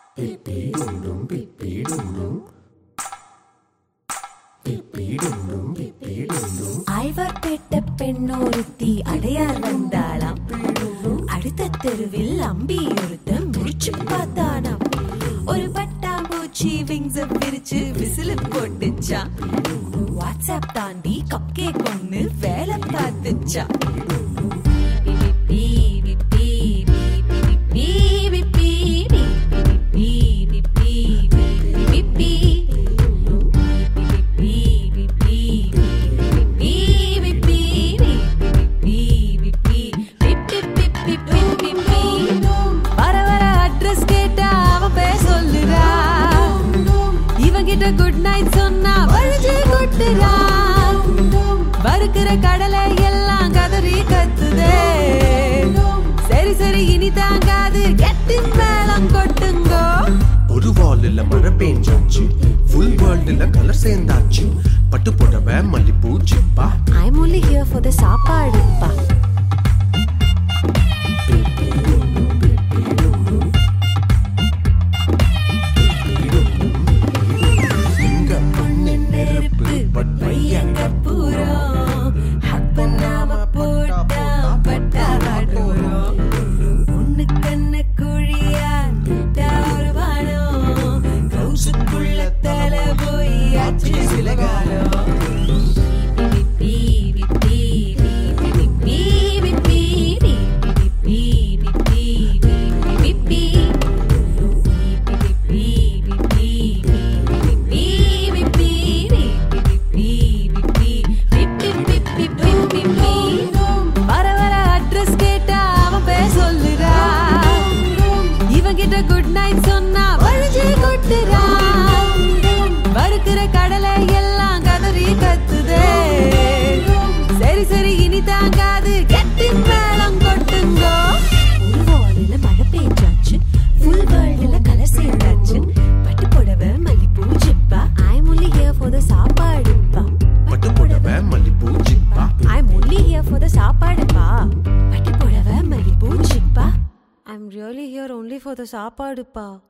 ஆழ்வார்பேட்ட பெண்ணொருத்தி அடையார் வந்தாளாம் அடுத்த தெருவில் அம்பி ஒருத்த முடிச்சு பார்த்தானாம் ஒரு பட்டாம்பூச்சி விங்ஸ் விரிச்சு விசிலு போட்டுச்சான் வாட்ஸ்அப் தாண்டி கப் கேக் ஒண்ணு வேலை பார்த்துச்சா வர வர அட்ரஸ் கேட்டா அவன் பேர் சொல்லுறா இவங்கிட்ட குட் நைட் சொன்னா வழிச்சு கொட்டுறா வறுக்கிற கடலை எல்லாம் கதறி கத்துதே சரி சரி இனி தாங்காது கெட்டி மேளம் கொட்டுங்கோ ஒரு வால்ல மழை பெஞ்சாச்சு ஃபுல் வேர்ல்டுல கலர் சேர்ந்தாச்சு பட்டு புடவை மல்லிப்பூ ஜிப்பா I'm only here for the சாப்பாடுப்பா இங்க பொண்ணு நெருப்பு பட் பையன் கற்பூரம் அப்ப நாம போட்டா பட்டா ஆடுறோம் ஒண்ணு கண்ணு குழியா விட்டா ஒரு வானம் கவுசுக்குள்ள தலை போய் ஆச்சு சில காலம் வர வர அட்ரஸ் கேட்டா அவன் பேர் சொல்லுறா இவங்கிட்ட குட் நைட் சொன்னா வழிச்சு கொட்டுறா வறுக்கிற கடலை எல்லாம் கதறி கத்துதே சரி சரி இனி தாங்காது கெட்டி மேளம் கொட்டுங்கோ ஒரு வார்டுல மழை பெய்ஞ்சாச்சு ஃபுல் வேர்ல்டுல கலர் சேர்ந்தாச்சு பட்டு புடவை மல்லிப்பூ ஜிப்பா I'm only here for the சாப்பாடுப்பா பட்டு புடவை மல்லிப்பூ ஜிப்பா I'm only here for the சாப்பாடுப்பா பட்டு புடவை மல்லிப்பூ ஜிப்பா I'm really here only for the சாப்பாடுப்பா